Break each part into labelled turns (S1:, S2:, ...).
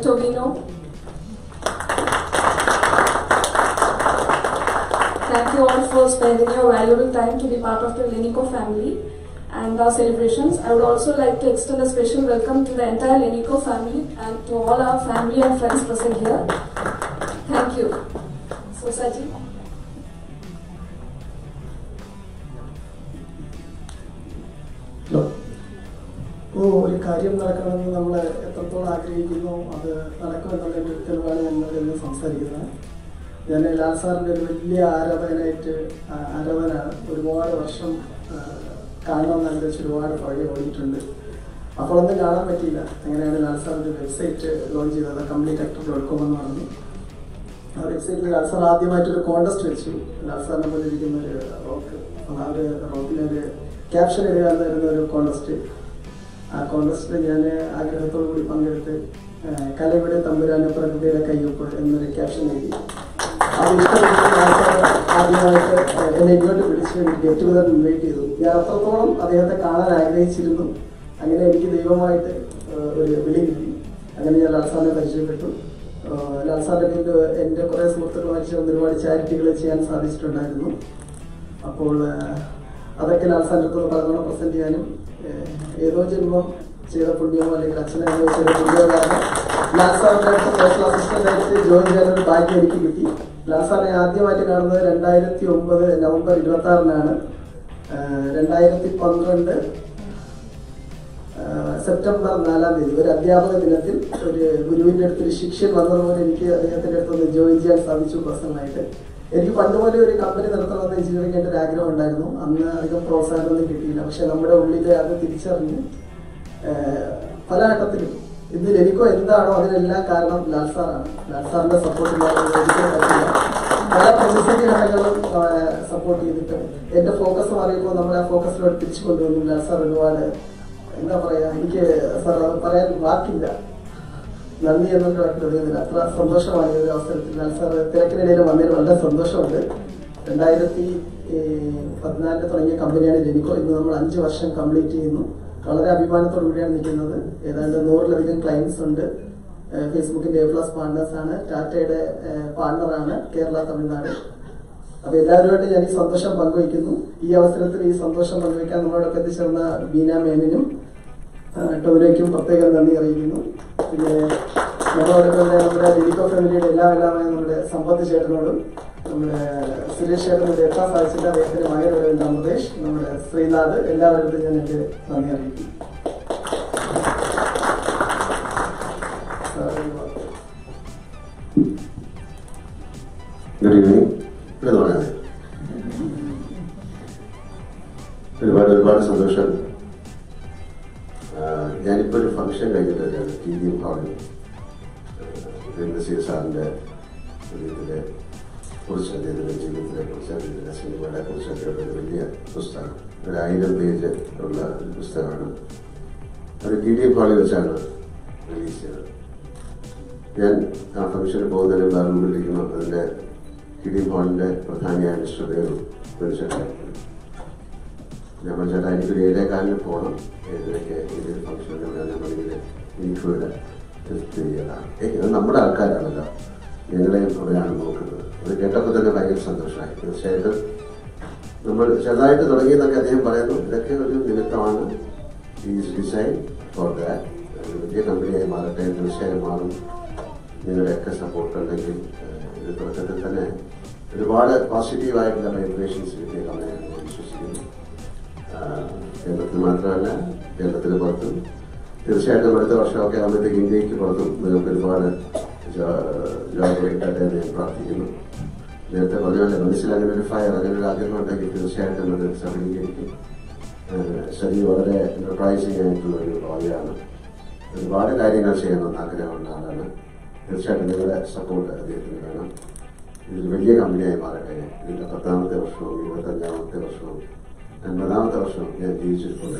S1: Tovino. Thank you all for spending your valuable time to be part of the Lenico family and our celebrations. I would also like to extend a special welcome to the entire Lenico family and to all our family and friends present here. Thank you. So, Saji.
S2: Hello ഇപ്പോൾ ഒരു കാര്യം നടക്കണമെന്ന് നമ്മൾ എത്രത്തോളം ആഗ്രഹിക്കുന്നു അത് നടക്കുമെന്നുള്ളൊരു തെളിവാണ് ഞങ്ങൾ ഇന്ന് സംസാരിക്കുന്നത് ഞാൻ ലാൽ സാറിൻ്റെ ഒരു വലിയ ആരാധകനായിട്ട് ആ- ആരാധകനാണ് ഒരുപാട് വർഷം ആ, കാണണമെന്ന് ആഗ്രഹിച്ച് ഒരുപാട് പുറകെ ഓടിയിട്ടുണ്ട് അപ്പോഴൊന്നും കാണാൻ പറ്റിയില്ല അങ്ങനെയാണ് ലാൽ സാറിൻ്റെ വെബ്സൈറ്റ് ലോഞ്ച് ചെയ്തത് കംപ്ലീറ്റ് ആക്ടർ ഡോട്ട് കോം എന്ന് പറഞ്ഞു ആ വെബ്സൈറ്റിൽ ലാൽ സാർ ആദ്യമായിട്ടൊരു കോണ്ടസ്റ്റ് വെച്ചു ലാൽ സാറിനെ പോലെ ഇരിക്കുന്ന ഒരു റോക്ക് ആ ഒരു റോക്കിനൊരു ക്യാപ്ഷൻ എഴുതുക എന്നായിരുന്ന ഒരു കോണ്ടസ്റ്റ് ആ കോണ്ടസ്റ്റിൽ ഞാൻ ആഗ്രഹത്തോടു കൂടി പങ്കെടുത്ത് ആ, കലയുടെ തമ്പുരാന് പ്രകൃതിയുടെ കയ്യൊപ്പ് എന്നൊരു ക്യാപ്ഷൻ എഴുതി അത് ഇഷ്ടപ്പെട്ട് ലാൽ സാർ ആദ്യമായിട്ട് എന്നെ ഇങ്ങോട്ട് വിളിച്ച് ഗെറ്റ് ടുഗദർ ഇൻവൈറ്റ് ചെയ്തു ഞാൻ അത്രത്തോളം അദ്ദേഹത്തെ കാണാൻ ആഗ്രഹിച്ചിരുന്നു അങ്ങനെ എനിക്ക് ദൈവമായിട്ട് ആ, ഒരു വിളി കിട്ടി അങ്ങനെ ഞാൻ ലാൽ സാറിനെ പരിചയപ്പെട്ടു ആഹ് ലാൽ സാറിന്റെ കീഴിൽ എൻ്റെ കുറേ സുഹൃത്തുക്കളുമായി ചേർന്ന് ഒരുപാട് ചാരിറ്റികൾ ചെയ്യാൻ സാധിച്ചിട്ടുണ്ടായിരുന്നു അപ്പോൾ ആഹ് അതൊക്കെ ലാൽ സാറിൻ്റെ അടുത്ത് പലതവണ പ്രസന്റ് ചെയ്യാനും ആഹ് ഏതോ ജന്മം ചെയ്ത പുണ്യമോ അല്ലെങ്കിൽ അച്ഛനെ ചെയ്ത പുണ്യമോ കാരണം ലാൽ സാറിന്റെ അടുത്ത് പേഴ്സണൽ അസിസ്റ്റന്റ് ആയിട്ട് ജോയിൻ ചെയ്യാനൊരു ഭാഗ്യം എനിക്ക് കിട്ടി ലാൽ സാറിനെ ആദ്യമായിട്ട് കാണുന്നത് രണ്ടായിരത്തി ഒമ്പത് നവംബർ ഇരുപത്തി ആറിനാണ് രണ്ടായിരത്തി പന്ത്രണ്ട് ആഹ് സെപ്റ്റംബർ നാലാം തീയതി ഒരു അധ്യാപക ദിനത്തിൽ ഒരു ഗുരുവിന്റെ അടുത്ത് ഒരു ശിഷ്യൻ വന്നതുപോലെ എനിക്ക് അദ്ദേഹത്തിന്റെ അടുത്ത് ഒന്ന് ജോയിൻ ചെയ്യാൻ സാധിച്ചു പേഴ്സണലായിട്ട് എനിക്ക് പണ്ട് പോലെ ഒരു കമ്പനി നടത്തണമെന്ന് എഞ്ചിനീയറിംഗ് ആയിട്ട് ഒരു ആഗ്രഹം ഉണ്ടായിരുന്നു അന്ന് അധികം പ്രോത്സാഹനമൊന്നും കിട്ടിയില്ല പക്ഷെ നമ്മുടെ ഉള്ളിൽ അത് തിരിച്ചറിഞ്ഞ് ആഹ് പല ഘട്ടത്തിലും ഇന്ന് എനിക്കോ എന്താണോ അതിനെല്ലാം കാരണം ലാൽ സാറാണ് ലാൽ സാറിന്റെ സപ്പോർട്ട് ഇല്ലാതെ ഒരിക്കലും പറ്റില്ല പല പ്രതിസന്ധി ഘട്ടങ്ങളും സപ്പോർട്ട് ചെയ്തിട്ട് എന്റെ ഫോക്കസ് മാറിയപ്പോൾ നമ്മൾ ആ ഫോക്കസിലോട്ട് തിരിച്ചു കൊണ്ടുവന്നു ലാൽ സാർ ഒരുപാട് എന്താ പറയാ എനിക്ക് സാർ അത് പറയാൻ വാക്കില്ല നന്ദി എന്നൊരു വാക്ക് അറിയുന്നില്ല അത്ര സന്തോഷമാണ് ഈ ഒരു അവസരത്തിൽ ലാൽ സാർ തിരക്കിനിടയിൽ വന്നതിൽ വളരെ സന്തോഷമുണ്ട് രണ്ടായിരത്തി പതിനാലിൽ തുടങ്ങിയ കമ്പനിയാണ് ജെനിക്കോ ഇന്ന് നമ്മൾ അഞ്ച് വർഷം കംപ്ലീറ്റ് ചെയ്യുന്നു വളരെ അഭിമാനത്തോടു കൂടിയാണ് നിൽക്കുന്നത് ഏതാണ്ട് നൂറിലധികം ക്ലയൻസ് ഉണ്ട് ഏഹ് ഫേസ്ബുക്കിന്റെ എ പ്ലസ് പാർട്ട്നേഴ്സ് ആണ് ടാറ്റയുടെ പാർട്ണറാണ് കേരള തമിഴ്നാട് അപ്പൊ എല്ലാവരുമായിട്ട് ഞാൻ ഈ സന്തോഷം പങ്കുവയ്ക്കുന്നു ഈ അവസരത്തിൽ ഈ സന്തോഷം പങ്കുവയ്ക്കാൻ നമ്മളോടൊപ്പം എത്തിച്ചേർന്ന ബീന മേനനും ടോരയ്ക്കും പ്രത്യേകം നന്ദി അറിയിക്കുന്നു പിന്നെ നമ്മളോടൊപ്പം തന്നെ നമ്മുടെ ലിലിക്കോ ഫാമിലിയുടെ എല്ലാ എല്ലാമായ നമ്മുടെ സമ്പത്ത് ചേട്ടനോടും നമ്മുടെ സുരേഷ് ചേട്ടനോട് എത്താൻ സാധിച്ചില്ല അദ്ദേഹത്തിന്റെ മകനോട് ഉണ്ട് അമൃതേഷ് നമ്മുടെ ശ്രീനാഥ് എല്ലാവരുടെ ഞാൻ എന്റെ നന്ദി അറിയിക്കുന്നു
S3: ഗുഡ് ഈവനിങ് ഇവിടെ തുടങ്ങാം ഒരുപാട് ഒരുപാട് സന്തോഷം ആഹ് ഞാനിപ്പോൾ ഒരു ഫംഗ്ഷൻ കഴിഞ്ഞിട്ട് വരികയാണ് ടി വി ഹാളിൽ നസീർ സാറിൻ്റെ ഇതിലെ കുറിച്ച് അദ്ദേഹത്തിൻ്റെ ജീവിതത്തിനെ കുറിച്ച് അദ്ദേഹത്തിൻ്റെ സിനിമകളെ കുറിച്ചൊക്കെ ഉള്ള ഒരു വലിയ പുസ്തകം ഒരു ആയിരം പേജ് ഉള്ള ഒരു പുസ്തകമാണ് അത് ടി ഡി ഹാളിൽ വെച്ചാണ് റിലീസ് ചെയ്തത് ഞാൻ ആ ഫംഗ്ഷന് പോകുന്നതിന് മുമ്പ് ആ റൂമിലിരിക്കുമ്പോൾ അതിൻ്റെ കിടി ഹാളിൻ്റെ പ്രധാനിയായ മിസ്റ്റർ ദേവ് വിളിച്ചിട്ടായിരുന്നു ഞാൻ പറഞ്ഞു ചേട്ടാ എനിക്കൊരു ഏഴേകാലിന് പോകണം ഏഴരയ്ക്ക് ഏതൊരു ഫംഗ്ഷനിൽ നമ്മളിങ്ങനെ എനിക്കിവിടെ ചെയ്യലാണ് ഏയ് ഇത് നമ്മുടെ ആൾക്കാരാണല്ലോ ഞങ്ങളെയും അവരാണ് നോക്കുന്നത് അത് കേട്ടപ്പോൾ തന്നെ ഭയങ്കര സന്തോഷമായി തീർച്ചയായിട്ടും നമ്മൾ ചെറുതായിട്ട് തുടങ്ങിയെന്നൊക്കെ അദ്ദേഹം പറയുന്നു ഇതൊക്കെ ഒരു നിമിത്തമാണ് ഈസ് ഡിസൈൻ ഫോർ ദാറ്റ് വലിയ കമ്പനിയായി മാറട്ടെ തീർച്ചയായും മാറും നിങ്ങളുടെയൊക്കെ സപ്പോർട്ട് ഉണ്ടെങ്കിൽ ഏഹ്, ഇത് തുടക്കത്തിൽ തന്നെ ഒരുപാട് പോസിറ്റീവായിട്ടുള്ള വൈബ്രേഷൻസ് കിട്ടിയ കമ്പനിയാണ് ഞാൻ വിശ്വസിക്കുന്നു ആഹ്, കേരളത്തിൽ മാത്രമല്ല കേരളത്തിന് പുറത്തും തീർച്ചയായിട്ടും അടുത്ത വർഷമൊക്കെ ആകുമ്പോഴത്തേക്ക് ഇന്ത്യക്ക് പുറത്തും നിങ്ങൾക്ക് ഒരുപാട് ജോബ് കിട്ടട്ടെ എന്ന് ഞാൻ പ്രാർത്ഥിക്കുന്നു നേരത്തെ പറഞ്ഞപോലെ മനസ്സിൽ അങ്ങനെ ഒരു ഫയർ അങ്ങനെ ഒരു ആഗ്രഹം ഉണ്ടെങ്കിൽ തീർച്ചയായിട്ടും അത് സഫലീകരിക്കും ഏഹ്, ശരി വളരെ എന്റർപ്രൈസിംഗ് ആയിട്ടുള്ള ഒരു ബോഡിയാണ് ഒരുപാട് കാര്യങ്ങൾ ചെയ്യണമെന്ന് ആഗ്രഹമുള്ള ആളാണ് തീർച്ചയായിട്ടും നിങ്ങളുടെ സപ്പോർട്ട് അദ്ദേഹത്തിന് വേണം ഇതൊരു വലിയ കമ്പനിയായി മാറട്ടെ ഇതിന്റെ പത്താമത്തെ വർഷവും ഇരുപത്തഞ്ചാമത്തെ വർഷവും അൻപതാമത്തെ വർഷവും ഞാൻ ജീവിച്ചിട്ടുണ്ട്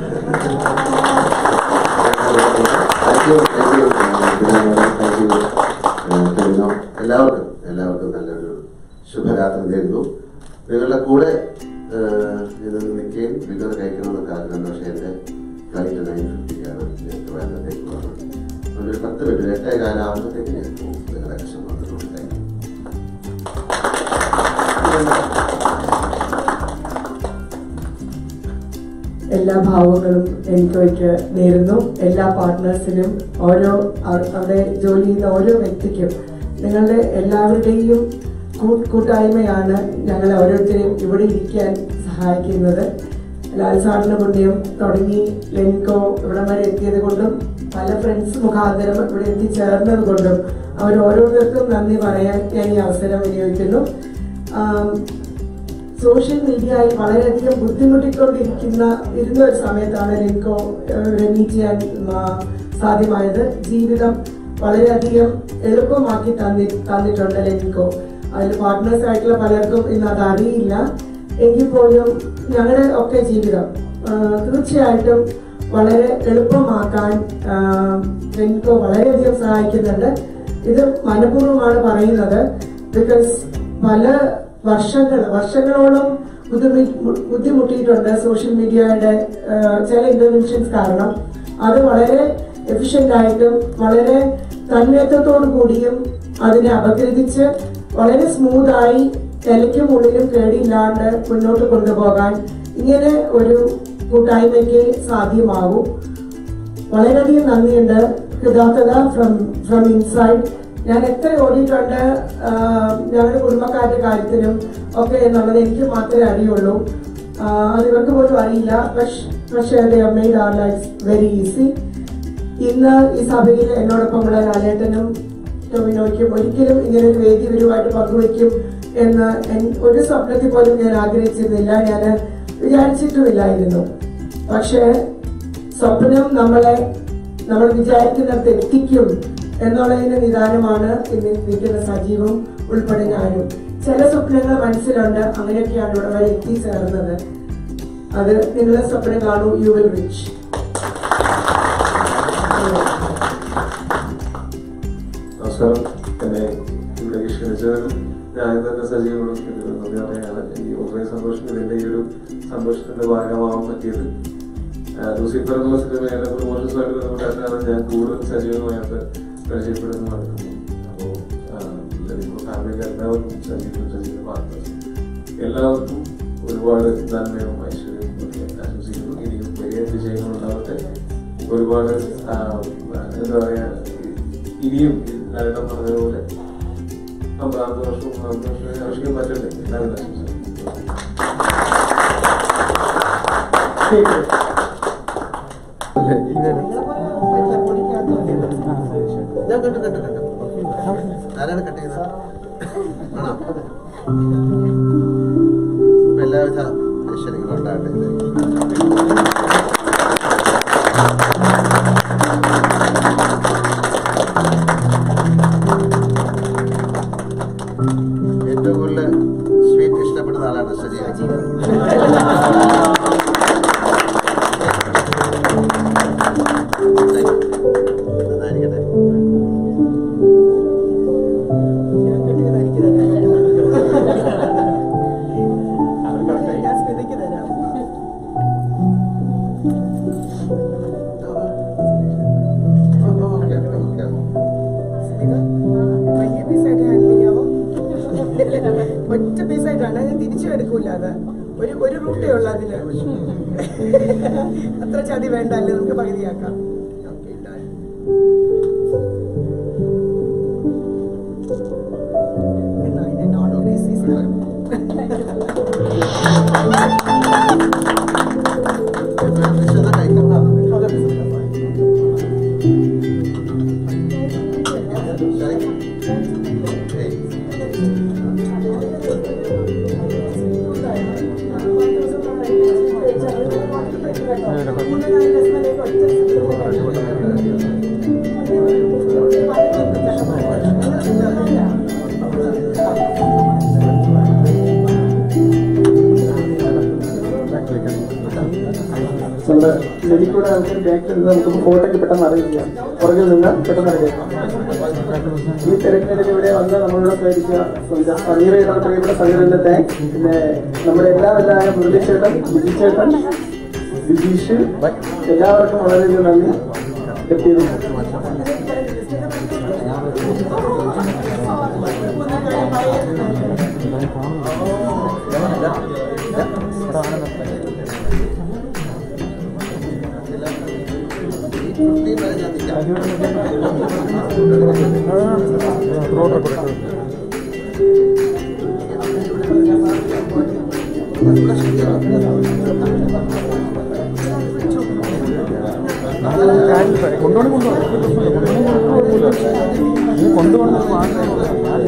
S3: എല്ലാവർക്കും എല്ലാവർക്കും നല്ലൊരു ശുഭരാത്രി നേരുന്നു നിങ്ങളുടെ കൂടെ ഏഹ്, ഇത് നിൽക്കുകയും ഡിന്നർ കഴിക്കണമെന്നൊക്കെ ആഗ്രഹമുണ്ട് പക്ഷേ എൻ്റെ ഫ്ലൈറ്റ് നയൻ ഫിഫ്റ്റിക്കാണ് ഞാൻ ട്രിവാൻഡ്രത്തേക്ക് പോകുന്നത് ഒരു പത്ത് മിനിറ്റ് എട്ടേ കാലാകുമ്പോഴത്തേക്ക് ഞാൻ പോകും നിങ്ങളുടെ കഷ്ടം മാത്രം താങ്ക് യു
S4: എല്ലാ ഭാവങ്ങളും എനിക്കൊക്കെ നേരുന്നു എല്ലാ പാർട്ട്നേഴ്സിനും ഓരോ അവ- അവിടെ ജോലി ചെയ്യുന്ന ഓരോ വ്യക്തിക്കും നിങ്ങളുടെ എല്ലാവരുടെയും കൂ- കൂട്ടായ്മയാണ് ഞങ്ങളെ ഓരോരുത്തരെയും ഇവിടെ ഇരിക്കാൻ സഹായിക്കുന്നത് ലാൽ സാറിന് പുണ്യം തുടങ്ങി ലെനിക്കോ ഇവിടം വരെ എത്തിയത് കൊണ്ടും പല ഫ്രണ്ട്സ് മുഖാന്തരം ഇവിടെ എത്തിച്ചേർന്നത് കൊണ്ടും അവർ ഓരോരുത്തർക്കും നന്ദി പറയാൻ ഞാൻ ഈ അവസരം വിനിയോഗിക്കുന്നു ആം, സോഷ്യൽ മീഡിയയിൽ വളരെയധികം ബുദ്ധിമുട്ടിക്കൊണ്ടിരിക്കുന്ന ഇരുന്ന ഒരു സമയത്താണ് ലെനിക്കോ മീറ്റ് ചെയ്യാൻ ആ, സാധ്യമായത് ജീവിതം വളരെയധികം എളുപ്പമാക്കി തന്നി തന്നിട്ടുണ്ട് ലെനിക്കോ അതിൽ പാർട്ട്നേഴ്സ് ആയിട്ടുള്ള പലർക്കും ഇന്ന് അത് അറിയില്ല എങ്കിൽ പോലും ഞങ്ങളുടെ ഒക്കെ ജീവിതം ആ, തീർച്ചയായിട്ടും വളരെ എളുപ്പമാക്കാൻ ആ, ലെനിക്കോ വളരെയധികം സഹായിക്കുന്നുണ്ട് ഇത് മനഃപൂർവ്വമാണ് പറയുന്നത് ബിക്കോസ് പല വർഷങ്ങൾ വർഷങ്ങളോളം ബുദ്ധിമു- ബുദ്ധിമുട്ടിയിട്ടുണ്ട് സോഷ്യൽ മീഡിയയുടെ ആ, ചില ഇന്റർവെൻഷൻസ് കാരണം അത് വളരെ എഫിഷ്യന്റ് ആയിട്ടും വളരെ തന്മയത്വത്തോടു കൂടിയും അതിനെ അപഗ്രഥിച്ച് വളരെ സ്മൂത്തായി തലയ്ക്കും ഉള്ളിലും കേടിയില്ലാണ്ട് മുന്നോട്ട് കൊണ്ടുപോകാൻ ഇങ്ങനെ ഒരു കൂട്ടായ്മയ്ക്ക് സാധ്യമാകും വളരെയധികം നന്ദിയുണ്ട് കൃതാർത്ഥത ഫ്രം ഫ്രം ഇൻസൈഡ് ഞാൻ എത്ര ഓടിയിട്ടുണ്ട് ആഹ് ഞങ്ങളുടെ കുടുംബക്കാരുടെ കാര്യത്തിലും ഒക്കെ എന്നുള്ളത് എനിക്ക് മാത്രമേ അറിയുള്ളൂ ആഹ് അത് ഇവർക്ക് പോലും അറിയില്ല പക്ഷ് പക്ഷേ made our life very easy ഇന്ന് ഈ സഭയിൽ എന്നോടൊപ്പമുള്ള ലാലേട്ടനും ടൊമിനോയ്ക്കും ഒരിക്കലും ഇങ്ങനെ ഒരു വേദി ഇവരുമായിട്ട് പങ്കുവയ്ക്കും എന്ന് എൻ- ഒരു സ്വപ്നത്തിൽ പോലും ഞാൻ ആഗ്രഹിച്ചിരുന്നില്ല ഞാൻ വിചാരിച്ചിട്ടുമില്ലായിരുന്നു പക്ഷേ സ്വപ്നം നമ്മളെ നമ്മൾ വിചാരിക്കുന്നിടത്ത് എത്തിക്കും എന്നുള്ളതിന്റെ നിദാനമാണ് ഇന്ന് നിൽക്കുന്ന സജീവം ഉൾപ്പെടെ ഞാനും ചില സ്വപ്നങ്ങൾ മനസ്സിലുണ്ട് അങ്ങനെയൊക്കെയാണ് ഇവിടെ വരെ എത്തിച്ചേർന്നത് അത് നിങ്ങളെ സ്വപ്നം കാണൂ യു വിൽ റിച്ച്
S5: നമസ്കാരം എന്നെ ഇവിടേക്ക് ക്ഷണിച്ചതിന് ഞാൻ തന്നെ സജീവങ്ങളും ഇതിൽ നന്ദി പറയാണ് എനിക്ക് വളരെ സന്തോഷം ഇതിന്റെ ഈ ഒരു സന്തോഷത്തിന്റെ ഭാഗമാവാൻ പറ്റിയത് ആ, ലൂസിഫർ എന്നുള്ള സിനിമയിലെ പ്രൊമോഷൻസുമായിട്ട് ബന്ധപ്പെട്ടാണ് ഞാൻ കൂടുതൽ സജീവമായിട്ട് പരിചയപ്പെടുന്നത് അപ്പോൾ ഇപ്പോൾ ഫാമിലിയിൽ എല്ലാവർക്കും സജീവ സജീവ പാർട്ട്നേഴ്സ് എല്ലാവർക്കും ഒരുപാട് നന്മയും ഐശ്വര്യവും ഒക്കെ ആശംസിക്കുന്നു ഇനിയും വലിയ വിജയങ്ങൾ ഉണ്ടാവട്ടെ ഒരുപാട് ആ, എന്താ പറയാ ഇനിയും നേരിടം പറഞ്ഞതുപോലെ അമ്പതാമത്തെ വർഷവും മൂന്നാമത്തെ വർഷവും ആവശ്യം പറ്റട്ടെ എല്ലാവരും ആശംസിക്കുന്നു
S3: ഞാൻ കണ്ടു കണ്ടു കണ്ടു ആരാണ് കട്ട് ചെയ്തത് ആണോ അപ്പൊ എല്ലാവിധ ഐശ്വര്യങ്ങളും ഉണ്ടാകട്ടെ ഏറ്റവും കൂടുതൽ സ്വീറ്റ് ഇഷ്ടപ്പെടുന്ന ആളാണ് സജീവൻ നന്നായിരിക്കട്ടെ
S4: ഞാൻ കെട്ടിയത് എനിക്ക് തരാം. ഞാൻ സ്മിതയ്ക്ക് തരാം
S3: ഓക്കെ ഓക്കെ
S4: സ്മിത, വലിയ പീസായിട്ട് ഹാൻഡിൽ ചെയ്യാമോ ഒറ്റ പീസായിട്ടാണ് ഞാൻ തിരിച്ചു എടുക്കൂല അത് ഒരു ഒരു റൂട്ടേ ഉള്ളു അതില് അത്ര ചതി വേണ്ട അല്ലേ നമുക്ക് പകുതിയാക്കാം
S3: ഓക്കെ ഡൺ
S4: എന്നാ ഇതിന്റെ നോൺ ഓർഗനൈസേഷൻ
S2: നമ്മുടെ ലെനിക്കൂടെ നമുക്ക് ബാക്കിൽ നിന്ന് നമുക്ക് ഫോട്ടോയ്ക്ക് പെട്ടെന്ന് അറിയിക്കാം പുറകിൽ നിന്ന് പെട്ടെന്ന് അറിയാം ഈ തിരക്കിനിടയിൽ ഇവിടെ വന്ന് നമ്മളോട് സഹകരിക്കുക സമീറയുടെ പ്രിയപ്പെട്ട സംഘടനയുടെ താങ്ക്സ് പിന്നെ നമ്മുടെ എല്ലാ എല്ലാവരും മുരളി ചേട്ടൻ വിജി ചേട്ടൻ വിജീഷ് എല്ലാവർക്കും വളരെയധികം നന്ദി എത്തിയതിന്
S6: കൊണ്ടുപോകണം കൊണ്ടുപോകണം കൊണ്ടുപോകണം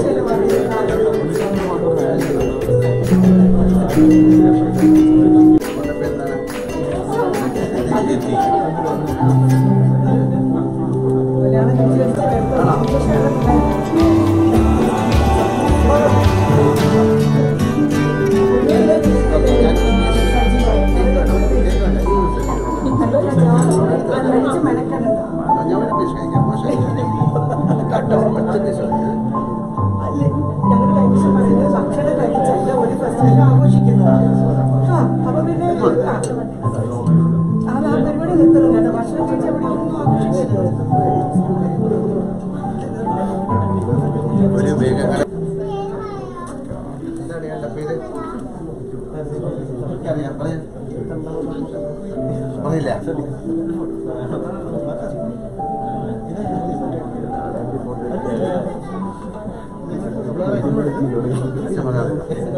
S4: ഞങ്ങൾ കഴിച്ച മരുന്ന് ഭക്ഷണം കഴിച്ചല്ല ഒരു ഫെസ്റ്റിവൽ ആഘോഷിക്കുന്നത് ആ അപ്പൊ പിന്നെ ആ. അത് ആ പരിപാടി നിർത്തണം കേട്ടോ ഭക്ഷണം കഴിച്ച് അവിടെ ഒന്നും ആഘോഷിക്കരുത്
S3: ഒരു വേഗങ്ങൾ എന്താണ് ഇയാളുടെ പേര് എനിക്കറിയാം പറയാം പറയില്ല അച്ഛൻ പറയാം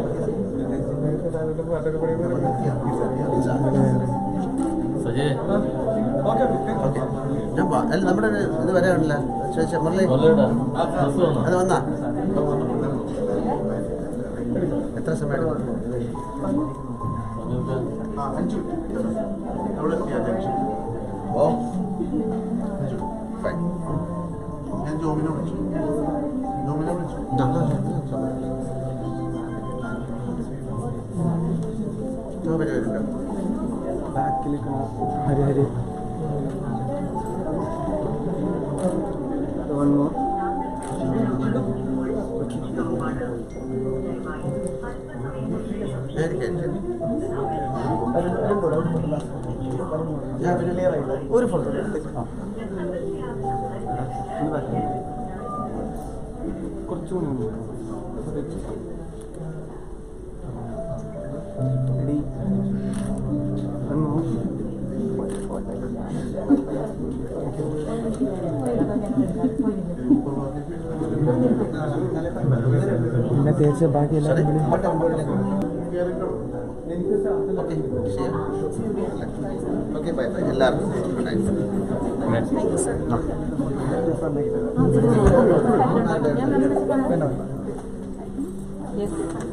S3: ഞാൻ പ- അല്ല നമ്മുടെ ഒരു ഇത് വരാനില്ല ചോദിച്ച മുരളി അത് വന്നാ എത്ര സമയം എടുക്കും ഓ ഫൈൻ
S7: ഞാൻ ജോമിനെ വിളിച്ചു ജോമിനെ വിളിച്ചു
S3: ജോബിന് വരുന്നുണ്ടോ
S6: ഹരി ഹരി വൺ മോർ
S3: ഞാൻ പിന്നെ ഒരു ഫോട്ടോ
S6: കുറച്ചുകൂടി റെഡി വൺ മോർ പിന്നെ തേച്ച് ബാക്കി എല്ലാവരും വിളി
S3: ഓക്കെ ബൈ ബൈ എല്ലാവർക്കും ഗുഡ് നൈറ്റ്
S8: Yes.